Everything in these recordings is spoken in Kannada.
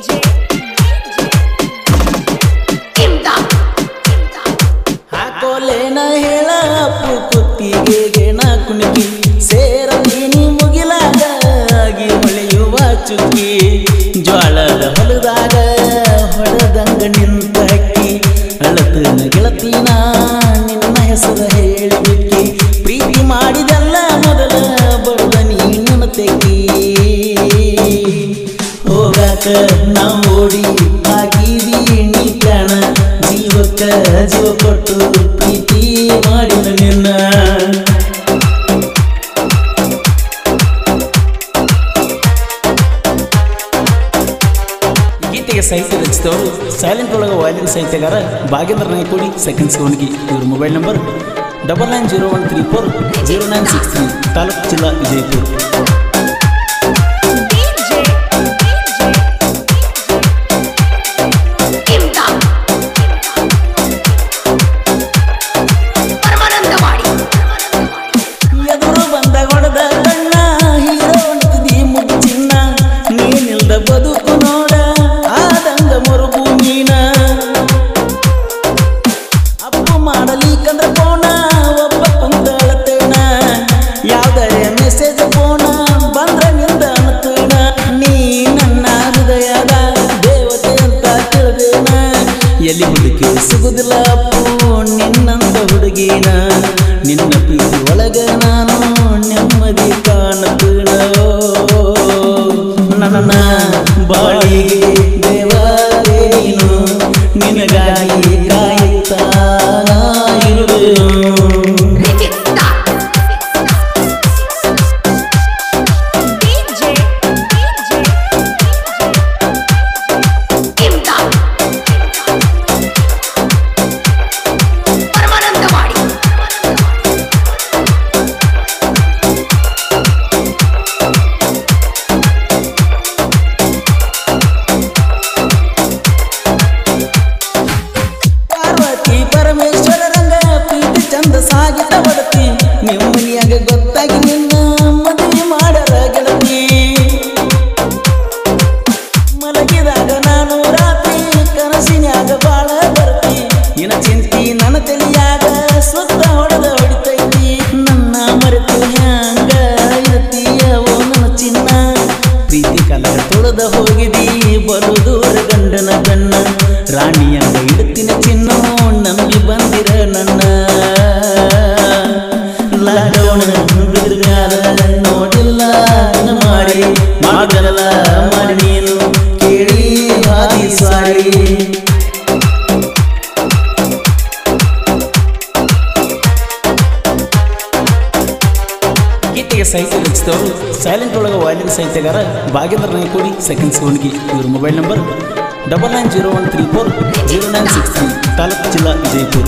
ಹಾಕೋಲೇನ ಹೇಳ ಅಪ್ಪು ಕುತ್ತಿಗೆಗೆ ನಾ ಕುಣಿಕಿ ಸೇರ ನೀನಿ ಮುಗಿಲಾಗ ಆಗಿ ಹೊಳೆಯುವ ಚುಕ್ಕಿ ಜ್ವಾಳದ ಹೊಲದಾಗ ಹೊಡೆದಂಗ ನಿಂತ ಹಕ್ಕಿ ಅಳತನ ಗೆಳತಿನ ನಿನ್ನ ಹೆಸರ ಹೇಳಿ ಬಿಕ್ಕಿ ಪ್ರೀತಿ ಮಾಡಿದಲ್ಲ ಮೊದಲ ಬಡದ ನೀನು ತೆಕ್ಕಿ ಹೋಗಾಕ ನಾವು ಓಡಿ ಹಾಕಿದಿ ನೀ ಪ್ರಾಣ ಜೀವಕ್ಕ ಜೀವ ಕೊಟ್ಟು ಪ್ರೀತಿ ಮಾಡಿದ ನಿನ್ನ ಗೀತೆಗೆ ಸಾಹಿತ್ಯ ರಚಿಸಿದವರು ಸೈಲೆಂಟ್ ಒಳಗ ವಾಯ್ಲಿನ್ ಸಾಹಿತ್ಯಗಾರ ಭಾಗೇಂದ್ರ ನಾಯ್ಕೋಡಿ ಸೆಕೆಂಡ್ ಸೋನ್ಗಿ ಇವ್ರ mobile number double nine zero one three four zero nine six three ತಾಲೂಕು ಜಿಲ್ಲಾ ವಿಜಯಪುರ ಎದುರು ಬಂದ ಹೊಡೆದ ಕಣ್ಣ ಹೀರೋ ಅಂತಿದಿ ಮುಚ್ಚಿನ್ನ ನೀನಿಲ್ದ ಬದುಕು ನೋಡ ಆದಂಗ ಮರುಭೂ ನೀನ ಅಪ್ಪು ಮಾಡಲಿಕ್ಕಂದ್ರ ಫೋನ ಒಬ್ಬ ಕುಂತ ಅಳತೇಣ ಯಾವ್ದಾರೆ ಮೆಸೇಜ್ ಫೋನ ಬಂದ್ರ ನಿಂದ ಅನ್ತೇಣ ನೀ ನನ್ನ ಹೃದಯದ ದೇವತೆ ಅಂತ ತಿಳಿದೇನ ಎಲ್ಲಿ ಹುಡುಕಿ ಸಿಗುದಿಲ್ಲ ಅಪ್ಪು ನಿನ್ನಂದ ಹುಡುಗಿನ ನಿನ್ನ ಪ್ರೀತಿ ಒಳಗ ನಾನು ನೆಮ್ಮದಿ ಕಾಣತೇಣ ನನ್ನ ಬಾಳಿಗೆ ದೇವರೇ ನೀನು ನಿನಗಾಗಿ ಕಾಯುತ್ತಾ ನಾ ಇರುವೆನು ಪಾರ್ವತಿ ಪರಮೇಶ್ವರ ರಂಗ ಪ್ರೀತಿ ಚಂದ ಸಾಗಿದ ಬಡತಿ ನಿಮ್ಮನಿಯಾಗ ಗೊತ್ತಾಗಿ ನಿನ್ನ ಮದುವೆ ಮಾಡರ ಗೆಳತಿ ಮಲಗಿದಾಗ ನಾನು ರಾತ್ರಿ ಕನಸಿನ್ಯಾಗ ಬಾಳ ಬರ್ತಿ ನಿನ ಚಿಂತಿ ನನ್ನ ತಲಿಯಾಗ ಸುತ್ತ ಹೊಡೆದ ಹೊಡಿತೈತಿ ನನ್ನ ಮರೆತು ಹ್ಯಾಂಗ ಇರ್ತೀಯವೋ ನನ್ನ ಚಿನ್ನ ಪ್ರೀತಿ ಕಲಗ ತೊಳೆದ ಹೋಗಿದಿ ಬಲು ದೂರ ಗಂಡನ ಗಣ್ಣ ರಾಣಿಯಂಗ ಇಡ್ತಿನ ಚಿನ್ನ ನಂಬಿ ಬಂದಿರ ನನ್ನ ಲಾಕ್ಡೌನ್ ಬಿರುಗಾಲ ನೋಡಿಲ್ಲ ನನ್ನ ಮಾಡಿ ಮಾಡಲ್ಲ ಮಾಡಿ ನೀನು ಕೇಳಿ ಹಾದಿ ಸಾರಿ ಗೀತೆಗೆ ಸಾಹಿತ್ಯ ರಚಿಸಿದವರು ಸೈಲೆಂಟ್ ಒಳಗ ವಾಯ್ಲಿನ್ ಸಾಹಿತ್ಯಗಾರ ಭಾಗೇಂದ್ರ ನಾಯ್ಕೋಡಿ ಸೆಕೆಂಡ್ ಸೋನ್ಗಿ ಇವ್ರ mobile number double nine zero one three four zero nine six three ತಾಲೂಕು ಜಿಲ್ಲಾ ವಿಜಯಪುರ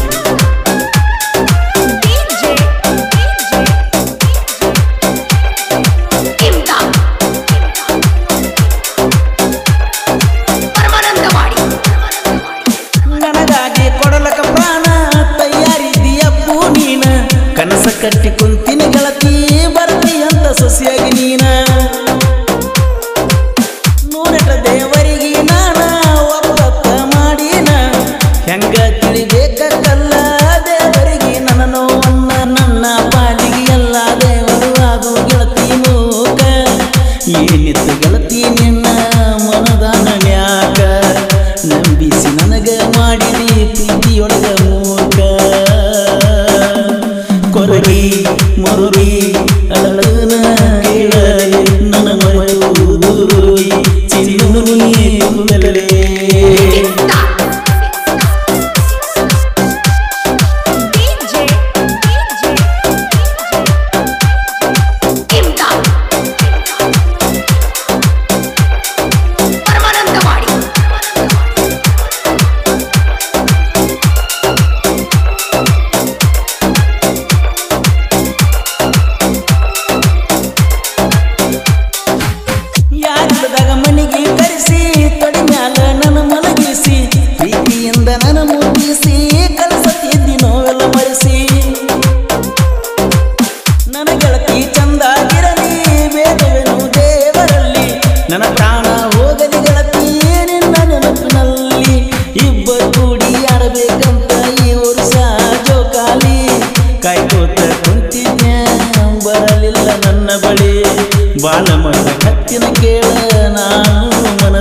ನನಗಾಗಿ ಕೊಡಲಕ ಪ್ರಾಣ ತಯಾರಿದೀಯಪ್ಪು ನೀನ ಕನಸ ಕಟ್ಟಿ ಕುಂತಿನ ಗೆಳತಿ ಬರ್ತಿ ಅಂತ ಸೊಸೆಯಾಗಿ ನೀನ ನೂರೆಟ ದೇವರಿಗೆ ನಾನ ಒಪ್ಪತ್ತ ಮಾಡೀನ ಹೆಂಗ ತಿಳಿಬೇಕ ಕಲ್ಲ ದೇವರಿಗೆ ನನ್ನ ನೋವನ್ನ ನನ್ನ ಪಾಲಿಗೆ ಎಲ್ಲ ದೇವರು ಅದು ಗೆಳತಿ ಮೂಕ ಏನಿತ್ತು ಗೆಳತಿ ನಿನ್ನ ಮನದಾನ ನ್ಯಾಕ ನಂಬಿಸಿ ನನಗ ಮಾಡಿದಿ ಪ್ರೀತಿಯೊಳಗ ಮೂಕ ಕೊರಗಿ ಮರುಗಿ ಅಳನ ಕೇಳಲೆ ನನ್ನ ಮರುಗಿ ಚಿನ್ನು ನೀ ತುಂಬಲೇ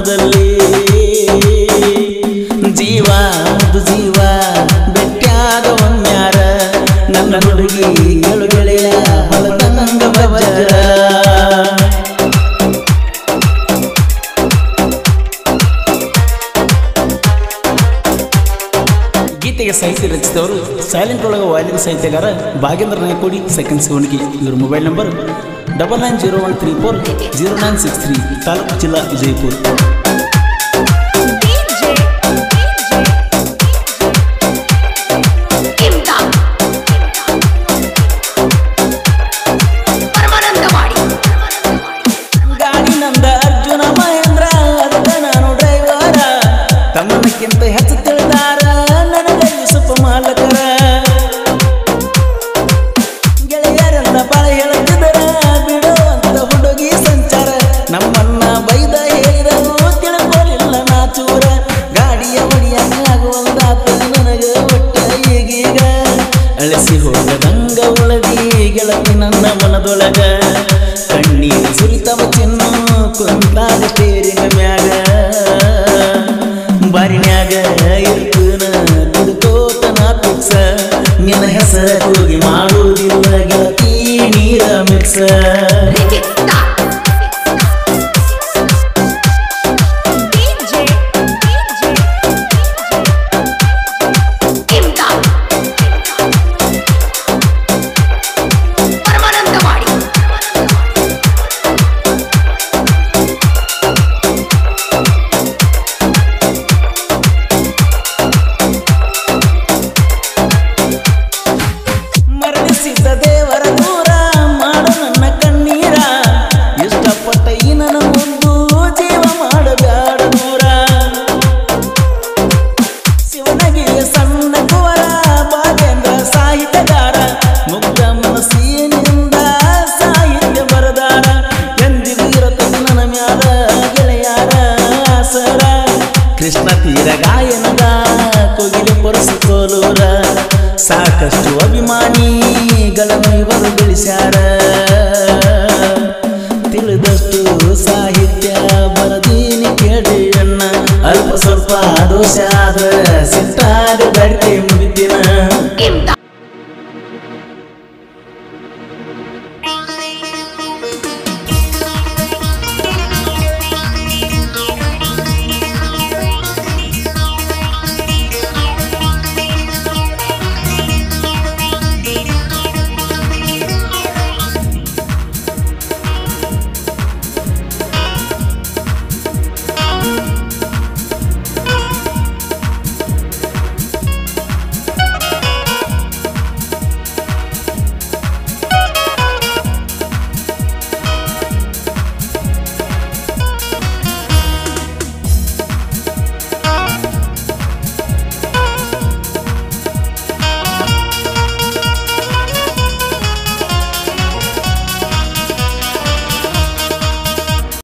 ಮನದಲ್ಲಿ ಜೀವ ಅದು ಜೀವ ಬೆಟ್ಟ್ಯಾದ ಒಮ್ಮ್ಯಾರ ನನ್ನ ಹುಡುಗಿ ಗೆಳು ಗೆಳೆಯ ಹೊಲದಂಗ ಬಜ್ಜರ ಗೀತೆಗೆ ಸಾಹಿತ್ಯ ರಚಿಸಿದವರು ಸೈಲೆಂಟ್ ಒಳಗ ವಾಲಿನ ಸಾಹಿತ್ಯಗಾರ ಭಾಗೇಂದ್ರ ನಾಯಕೋಡಿ ಸೆಕೆಂಡ್ ಸಿವಣಿಗೆ ಇವ್ರ mobile number double nine zero one three four zero nine six three ತಾಲೂಕು ಜಿಲ್ಲಾ ವಿಜಯಪುರ DJ, ಇಮ್ದಾದ್. ಪರಮಾನಂದವಾಡಿ ಗಾಡಿ ನಂದ ಅರ್ಜುನ ಮಹೇಂದ್ರ ಅದಕ್ಕ ನಾನು ಡ್ರೈವರ ತಮ್ಮನಕ್ಕಿಂತ ಹೆಚ್ಚು ತಿಳಿದಾರ ನನಗ ಯೂಸುಫ ಮಾಲಕರ ಗೆಳೆಯರೆಲ್ಲ ಬಾಳ ಹೇಳುತ್ತಿದ್ದರ ಬಿಡೋ ಅಂತ ಹುಡುಗಿ ಸಂಚಾರ ನಮ್ಮನ್ನ ಬೈದ ಹೇಳಿದರು ತಿಳ್ಕೊಳ್ಳಿಲ್ಲ ನಾ ಚೂರ ಗಾಡಿಯ ಒಡಿಯಂಗ ಆಗುವಂದಾತ ನನಗ ಒಟ್ಟ ಈಗೀಗ ಅಳಿಸಿ ಹೋಗದಂಗ ಉಳದಿ ಗೆಳತಿ ನನ್ನ ಮನದೊಳಗ ಕಣ್ಣೀರು ಸುರಿತವ ಚಿನ್ನು ಕುಂತಾಗ ಸ್ಟೇರಿಂಗ್ ಮ್ಯಾಗ ಬಾರಿನ್ಯಾಗ ಇರ್ತನ ಕುಡ್ಕೋತ ನಾ ಪಿಕ್ಸ ನಿನ್ನ ಹೆಸರ ಕೂಗಿ ಮಾಡುವುದಿಲ್ಲ ಗೆಳತಿ ನೀರ ಮಿಕ್ಸ ರಿಜಿಸ್ತಾ. DJ, ಇಮ್ದಾದ್. ಪರಮಾನಂದವಾಡಿ ಮರಣಿಸಿದ ದೇವರ ದೂರ ಮಾಡು ನನ್ನ ಕಣ್ಣೀರ ಇಷ್ಟಪಟ್ಟ ಈ ನನ್ನ ಮುಂದು ಜೀವ ಮಾಡಬ್ಯಾಡ ದೂರ ಶಿವನಗಿರಿಯ ಸಣ್ಣ ಕುವರ ಭಾಗೇಂದ್ರ ಸಾಹಿತ್ಯಗಾರ ಮುಗ್ಧ ಮನಸ್ಸಿನಿಂದ ಸಾಹಿತ್ಯ ಬರದಾರ ಎಂದಿಗೂ ಇರತದೆ ನನ್ನ ಮ್ಯಾಲ ಗೆಳೆಯಾರ ಆಸರ ಕೃಷ್ಣ ತೀರ ಗಾಯನದ ಕೋಗಿಲೆ ಪರಸು ಕೋಲೂರ ಸಾಕಷ್ಟು ಅಭಿಮಾನಿಗಳನ್ನು ಇವರು ಬೆಳೆಸ್ಯಾರ ತಿಳಿದಷ್ಟು ಸಾಹಿತ್ಯ ಬರದೀನಿ ಕೇಳಿಯನ್ನ ಅಲ್ಪ ಸ್ವಲ್ಪ ದೋಷ